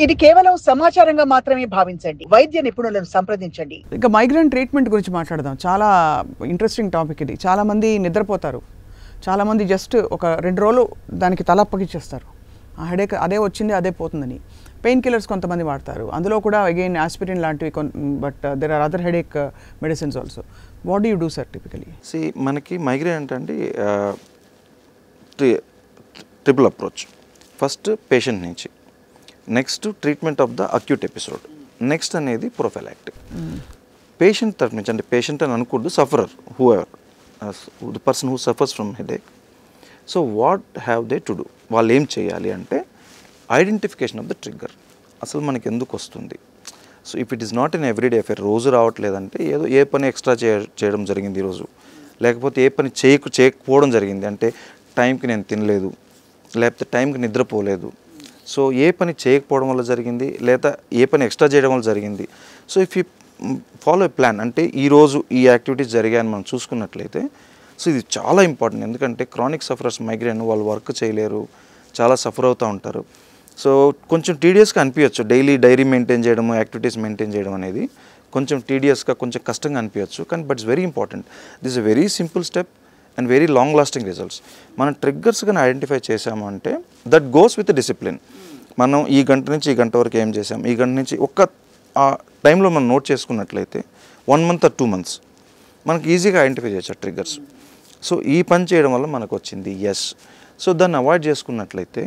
ఇది కేవలం సమాచారంగా మాత్రమే భావించండి వైద్య నిపుణులను సంప్రదించండి ఇంకా మైగ్రేన్ ట్రీట్మెంట్ గురించి మాట్లాడదాం చాలా ఇంట్రెస్టింగ్ టాపిక్ ఇది చాలామంది నిద్రపోతారు చాలామంది జస్ట్ ఒక రెండు రోజులు దానికి తల అప్పగిచ్చేస్తారు ఆ హెడేక్ అదే వచ్చింది అదే పోతుందని పెయిన్ కిల్లర్స్ కొంతమంది వాడతారు అందులో కూడా అగైన్ ఆస్పిరిన్ లాంటివి but there are other headache medicines also what do you do sir typically సి మనకి మైగ్రేన్ అంటే ట్రిపుల్ అప్రోచ్ ఫస్ట్ పేషెంట్ నుంచి next treatment of the acute episode next అనేది ప్రొఫెలాక్టిక్ పేషెంట్ తరఫు నుంచి అంటే పేషెంట్ అని అనుకూడదు sufferer whoever the person who suffers from headache so what have they to do వాళ్ళు ఏం చేయాలి అంటే ఐడెంటిఫికేషన్ ఆఫ్ ద ట్రిగ్గర్ అసలు మనకి ఎందుకు వస్తుంది so if it is not in everyday affair రోజు రావట్లేదంటే ఏదో ఏ పని ఎక్స్ట్రా చేయ చేయడం జరిగింది ఈరోజు లేకపోతే ఏ పని చేయకు చేయకపోవడం జరిగింది అంటే టైంకి నేను తినలేదు లేకపోతే టైంకి నిద్రపోలేదు సో ఏ పని చేయకపోవడం వల్ల జరిగింది లేదా ఏ పని ఎక్స్ట్రా చేయడం వల్ల జరిగింది so if you follow a plan అంటే ఈరోజు ఈ యాక్టివిటీస్ జరిగాయని మనం చూసుకున్నట్లయితే సో ఇది చాలా ఇంపార్టెంట్ ఎందుకంటే క్రానిక్ సఫరర్స్ మైగ్రేన్ వాళ్ళు వర్క్ చేయలేరు చాలా సఫర్ అవుతూ ఉంటారు సో కొంచెం టీడియస్గా అనిపించచ్చు డైలీ డైరీ మెయింటైన్ చేయడం యాక్టివిటీస్ మెయింటైన్ చేయడం అనేది కొంచెం టీడియస్గా కొంచెం కష్టంగా అనిపించచ్చు కానీ but it's very important this a very simple step and very long lasting results మనం ట్రిగ్గర్స్ కానీ ఐడెంటిఫై చేసాము అంటే దట్ గోస్ విత్ డిసిప్లిన్ మనం ఈ గంట నుంచి ఈ గంట వరకు ఏం చేసాం ఈ గంట నుంచి ఒక్క ఆ టైంలో మనం నోట్ చేసుకున్నట్లయితే one month or two months మనకి ఈజీగా ఐడెంటిఫై చేయొచ్చు ట్రిగ్గర్స్ సో ఈ పని చేయడం వల్ల మనకు వచ్చింది ఎస్ సో దాన్ని అవాయిడ్ చేసుకున్నట్లయితే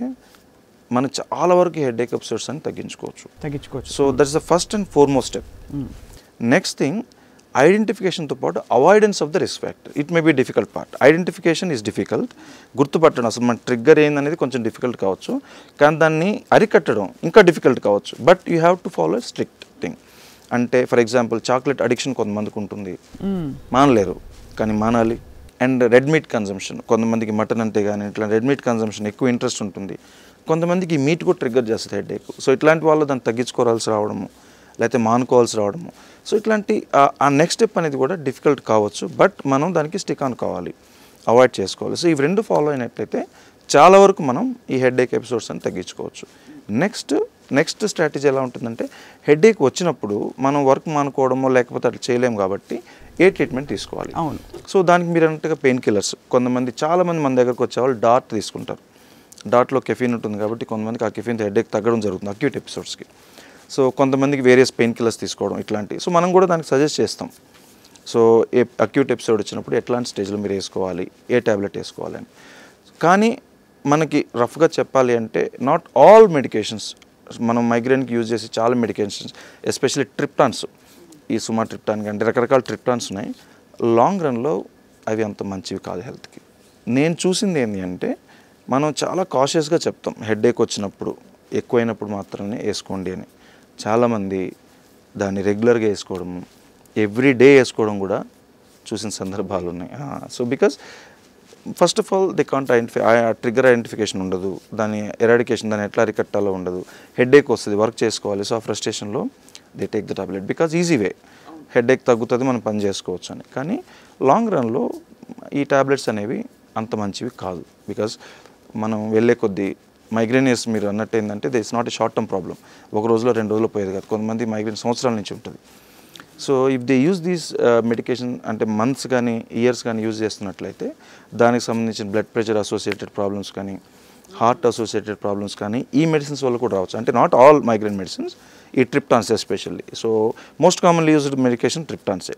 మనం చాలా వరకు హెడ్ ఏక్ ఎపిసోడ్స్ అని తగ్గించుకోవచ్చు తగ్గించుకోవచ్చు so that's the first and foremost step next thing ఐడెంటిఫికేషన్తో పాటు avoidance of the risk factor it may be difficult part identification is difficult గుర్తుపట్టడం అసలు మన ట్రిగ్గర్ ఏందనేది కొంచెం డిఫికల్ట్ కావచ్చు కానీ దాన్ని అరికట్టడం ఇంకా డిఫికల్ట్ కావచ్చు but you have to follow strict thing అంటే ఫర్ ఎగ్జాంపుల్ చాక్లెట్ అడిక్షన్ కొంతమందికి ఉంటుంది మానలేరు కానీ మానాలి అండ్ రెడ్ మీట్ కన్జంప్షన్ కొంతమందికి మటన్ అంటే కానీ ఇట్లా రెడ్ మీట్ కన్జంప్షన్ ఎక్కువ ఇంట్రెస్ట్ ఉంటుంది కొంతమందికి మీట్ కూడా ట్రిగ్గర్ చేస్తుంది హెడ్ ఏక్ సో ఇట్లాంటి వాళ్ళు దాన్ని తగ్గించుకోవాల్సి రావడము లేకపోతే మానుకోవాల్సి రావడము సో ఇట్లాంటి ఆ- ఆ నెక్స్ట్ స్టెప్ అనేది కూడా డిఫికల్ట్ కావచ్చు బట్ మనం దానికి స్టిక్ ఆన్ కావాలి అవాయిడ్ చేసుకోవాలి సో ఇవి రెండు ఫాలో అయినట్లయితే చాలా వరకు మనం ఈ హెడ్ ఏక్ ఎపిసోడ్స్ అని తగ్గించుకోవచ్చు నెక్స్ట్ నెక్స్ట్ స్ట్రాటజీ ఎలా ఉంటుందంటే హెడ్ ఏక్ వచ్చినప్పుడు మనం వర్క్ మానుకోవడమో లేకపోతే అట్లా చేయలేము కాబట్టి ఏ ట్రీట్మెంట్ తీసుకోవాలి అవును. సో దానికి మీరు అన్నట్టుగా పెయిన్ కిల్లర్స్ కొంతమంది చాలామంది మన దగ్గరకు వచ్చేవాళ్ళు డార్ట్ తీసుకుంటారు డార్ట్లో కెఫీన్ ఉంటుంది కాబట్టి కొంతమందికి ఆ కెఫీన్ హెడేక్ తగ్గడం జరుగుతుంది అక్యూట్ ఎపిసోడ్స్కి సో కొంతమందికి వేరియస్ పెయిన్ కిల్లర్స్ తీసుకోవడం ఇట్లాంటివి సో మనం కూడా దానికి సజెస్ట్ చేస్తాం సో ఏ అక్యూట్ ఎపిసోడ్ వచ్చినప్పుడు ఎట్లాంటి స్టేజ్లో మీరు వేసుకోవాలి ఏ ట్యాబ్లెట్ వేసుకోవాలి అని కానీ మనకి రఫ్గా చెప్పాలి అంటే నాట్ ఆల్ మెడికేషన్స్ మనం మైగ్రేన్కి యూజ్ చేసే చాలా మెడికేషన్స్ ఎస్పెషల్లీ ట్రిప్టాన్స్ ఈ సుమా ట్రిప్టాన్ కానీ రకరకాల ట్రిప్టాన్స్ ఉన్నాయి లాంగ్ రన్లో అవి అంత మంచివి కాదు హెల్త్కి నేను చూసింది ఏంటి అంటే మనం చాలా కాషియస్గా చెప్తాం హెడేక్ వచ్చినప్పుడు ఎక్కువైనప్పుడు మాత్రమే వేసుకోండి అని చాలామంది దాన్ని రెగ్యులర్గా వేసుకోవడము ఎవ్రీ డే వేసుకోవడం కూడా చూసిన సందర్భాలు ఉన్నాయి so because first of all they can't identify trigger identification ఉండదు దాని ఎరాడికేషన్ దాన్ని ఎట్లా అరికట్టాలో ఉండదు హెడేక్ వస్తుంది వర్క్ చేసుకోవాలి సో ఆ ఫ్రస్ట్రేషన్లో they take the tablet because easy way headache తగ్గుతుంది మనం పని చేసుకోవచ్చు అని కానీ లాంగ్ రన్లో ఈ టాబ్లెట్స్ అనేవి అంత మంచివి కాదు బికాజ్ మనం వెళ్ళే కొద్దీ మైగ్రేనియస్ మీరు అన్నట్టు ఏంటంటే they is not a short term problem ఒక రోజులో రెండు రోజులు పోయేది కాదు కొంతమంది మైగ్రేన్ సంవత్సరాల నుంచి ఉంటుంది so if they use these medication అంటే మంత్స్ కానీ ఇయర్స్ కానీ యూజ్ చేస్తున్నట్లయితే దానికి సంబంధించిన బ్లడ్ ప్రెషర్ అసోసియేటెడ్ ప్రాబ్లమ్స్ కానీ హార్ట్ అసోసియేటెడ్ ప్రాబ్లమ్స్ కానీ ఈ మెడిసిన్స్ వల్ల కూడా రావచ్చు అంటే నాట్ ఆల్ మైగ్రేన్ మెడిసిన్స్ ఈ triptans especially so most commonly used medication ట్రిప్టాన్సే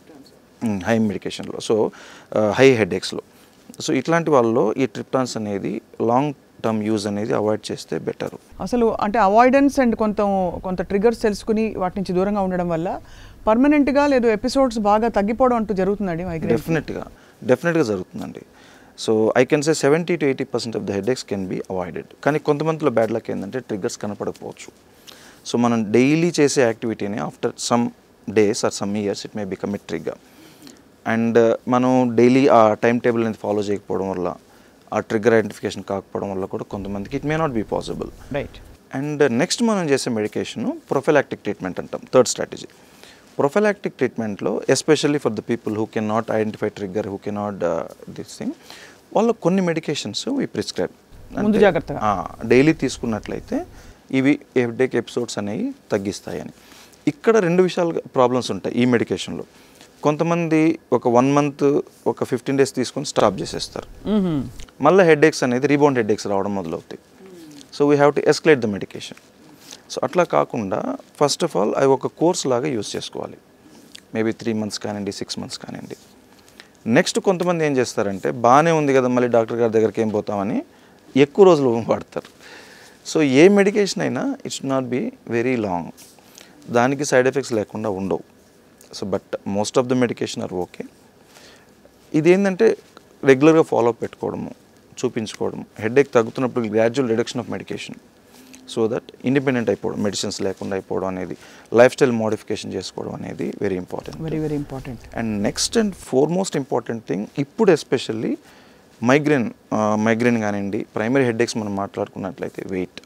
హై మెడికేషన్లో సో హై హెడేక్స్లో సో ఇట్లాంటి వాళ్ళలో ఈ ట్రిప్టాన్స్ అనేది లాంగ్ టర్మ్ యూజ్ అనేది అవాయిడ్ చేస్తే బెటర్ అసలు అంటే అవాయిడెన్స్ అండ్ కొంత కొంత ట్రిగర్స్ తెలుసుకుని వాటి నుంచి దూరంగా ఉండడం వల్ల పర్మనెంట్గా లేదు ఎపిసోడ్స్ బాగా తగ్గిపోవడం అంటూ జరుగుతుందండి మైగ్రేన్ డెఫినెట్గా డెఫినెట్గా జరుగుతుందండి so I can say seventy to eighty percent of the headaches can be avoided కానీ కొంతమందిలో బ్యాడ్ లక్ ఏంటంటే ట్రిగ్గర్స్ కనపడకపోవచ్చు సో మనం డైలీ చేసే యాక్టివిటీని after some days or some years it may become a trigger and మనం daily ఆ time table అనేది ఫాలో చేయకపోవడం వల్ల ఆ ట్రిగ్గర్ ఐడెంటిఫికేషన్ కాకపోవడం వల్ల కూడా కొంతమందికి it may not be possible right and next మనం చేసే మెడికేషన్ ప్రొఫెలాక్టిక్ ట్రీట్మెంట్ అంటాం థర్డ్ స్ట్రాటజీ ప్రొఫెలాక్టిక్ ట్రీట్మెంట్లో especially for the people who can not identify trigger who can not this thing వాళ్ళకు కొన్ని మెడికేషన్స్ వి ప్రిస్క్రైబ్ ముందు జాగ్రత్తగా. డైలీ తీసుకున్నట్లయితే ఇవి హెడ్ఏక్ ఎపిసోడ్స్ అనేవి తగ్గిస్తాయని ఇక్కడ రెండు విషయాలు ప్రాబ్లమ్స్ ఉంటాయి ఈ మెడికేషన్లో కొంతమంది ఒక వన్ మంత్ ఒక ఫిఫ్టీన్ డేస్ తీసుకొని స్టాప్ చేసేస్తారు మళ్ళీ హెడ్ఏక్స్ అనేది రీబౌండ్ హెడ్ఏక్స్ రావడం మొదలవుతాయి so we have to escalate the medication so అట్లా కాకుండా ఫస్ట్ ఆఫ్ ఆల్ అవి ఒక కోర్స్ లాగా యూస్ చేసుకోవాలి మేబీ త్రీ మంత్స్ కానివ్వండి సిక్స్ మంత్స్ కానివ్వండి నెక్స్ట్ కొంతమంది ఏం చేస్తారంటే బాగానే ఉంది కదా మళ్ళీ డాక్టర్ గారి దగ్గరికి ఏం పోతామని ఎక్కువ రోజులు వాడతారు సో ఏ మెడికేషన్ అయినా it's not be very long దానికి సైడ్ ఎఫెక్ట్స్ లేకుండా ఉండవు so but most of the medication are okay ఇది ఏంటంటే రెగ్యులర్గా ఫాలో అప్ పెట్టుకోవడము చూపించుకోవడం హెడేక్ తగ్గుతున్నప్పుడు gradual reduction of medication so that independent అయిపోవడం మెడిసిన్స్ లేకుండా అయిపోవడం అనేది లైఫ్ స్టైల్ మోడిఫికేషన్ చేసుకోవడం అనేది very important very very important and next and foremost important thing ఇప్పుడు ఎస్పెషల్లీ మైగ్రేన్ మైగ్రేన్ కానివ్వండి ప్రైమరీ హెడ్ఏక్స్ మనం మాట్లాడుకున్నట్లయితే weight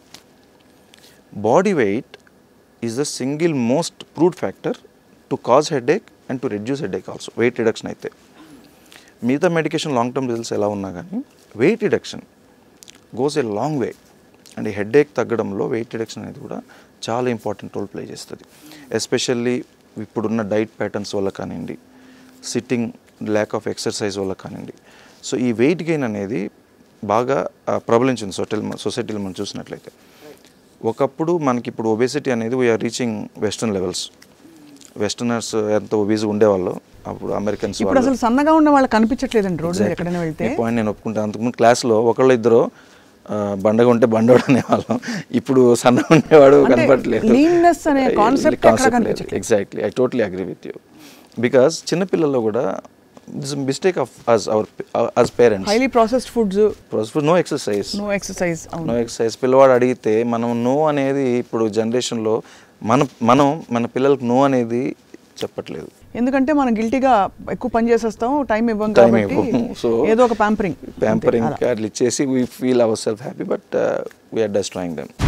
body weight is the single most proved factor to cause headache and to reduce headache also weight reduction అయితే మిగతా medication long term results ఎలా ఉన్నా కానీ weight reduction goes a long way and ఈ headache తగ్గడంలో weight reduction అనేది కూడా చాలా ఇంపార్టెంట్ రోల్ ప్లే చేస్తుంది ఎస్పెషల్లీ ఇప్పుడున్న డైట్ ప్యాటర్న్స్ వల్ల కానివ్వండి సిట్టింగ్ ల్యాక్ ఆఫ్ ఎక్సర్సైజ్ వల్ల కానివ్వండి సో ఈ వెయిట్ గెయిన్ అనేది బాగా ప్రబలించింది సొటైల్ సొసైటీలో మనం చూసినట్లయితే ఒకప్పుడు మనకి ఇప్పుడు ఒబేసిటీ అనేది we're reaching western levels westerners ఎంత ఒబీస్ ఉండేవాళ్ళు అప్పుడు అమెరికన్స్ ఇప్పుడు అసలు సన్నగా ఉన్న వాళ్ళు కనిపించట్లేదండి రోడ్డు మీద ఎక్కడైనా వెళ్తే పాయింట్ నేను ఒప్పుకుంటాను అంతకుముందు క్లాస్లో ఒకళ్ళు ఇద్దరు ఆ, బండగా ఉంటే బండోడు అనేవాళ్ళం ఇప్పుడు సన్నగా ఉండేవాడు అంటే కనపడలేదు leanness అనే concept ఎక్కడ కనిపించట్లేదు. Exactly I totally agree with you because చిన్నపిల్లల్లో కూడా this mistake of us our us parents highly processed foods no exercise no exercise no exercise పిల్లవాడు అడిగితే మనం నో అనేది ఇప్పుడు జనరేషన్లో మన మనం మన పిల్లలకు నో అనేది చెప్పట్లేదు ఎందుకంటే మనం గిల్టీగా ఎక్కువ పని చేసేస్తాం టైం ఇవ్వం Time కాబట్టి ఇవ్వము. So, ఏదో ఒక ప్యాంపరింగ్ ప్యాంపరింగ్ అట్లా ఇచ్చేసి we feel our self happy but we're destroying them